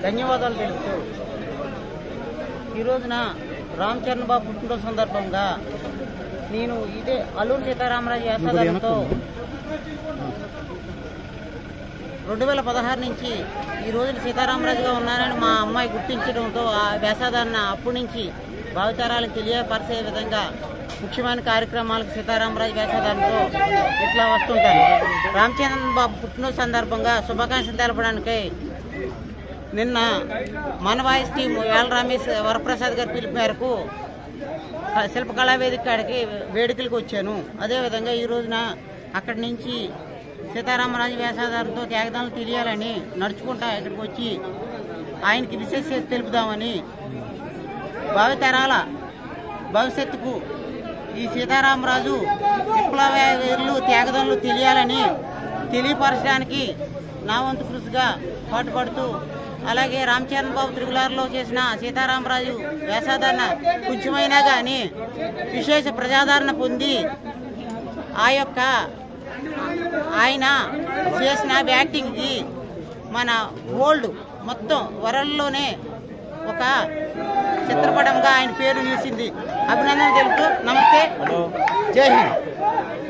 ధన్యవాదాలు తెలుపుతూ ఈ రోజున రామ్ చరణ్ బాబు పుట్టినరోజు సందర్భంగా నేను ఇదే అల్లూరు సీతారామరాజు వ్యాసాదారంతో రెండు వేల పదహారు నుంచి ఈ రోజున సీతారామరాజుగా ఉన్నానని మా అమ్మాయి గుర్తించడంతో ఆ వేసాదారణ అప్పటి నుంచి భావితరాలకు తెలియపరిచే విధంగా ముఖ్యమైన కార్యక్రమాలకు సీతారామరాజు వేసాదారంతో ఇట్లా వస్తుంటాను రామచంద్రన్ బాబు పుట్టినరోజు సందర్భంగా శుభాకాంక్షలు తెలపడానికై నిన్న మన వాయిస్ టీం వేల రమేష్ వరప్రసాద్ గారి పిలుపు మేరకు శిల్పకళా వేదిక కాడికి వేడుకలకు వచ్చాను అదేవిధంగా ఈ రోజున అక్కడి నుంచి సీతారామరాజు వేసాదారంతో త్యాగదానాలు తెలియాలని నడుచుకుంటా ఇక్కడికి వచ్చి ఆయనకి విశేష తెలుపుదామని భావితరాల భవిష్యత్తుకు ఈ సీతారామరాజు విప్లవీరులు త్యాగదానులు తెలియాలని తెలియపరచడానికి నా వంతు కృషిగా పాటుపడుతూ అలాగే రామచరణ్ బాబు త్రిగులారులో చేసిన సీతారామరాజు వేసాదరణ కొంచెమైనా కానీ విశేష ప్రజాదరణ పొంది ఆ యొక్క ఆయన చేసిన యాక్టింగ్కి మన వరల్డ్ మొత్తం వరల్డ్లోనే ఒక చిత్రపటంగా ఆయన పేరు నిలిచింది అభినందన తెలుపుతూ నమస్తే జై హింద్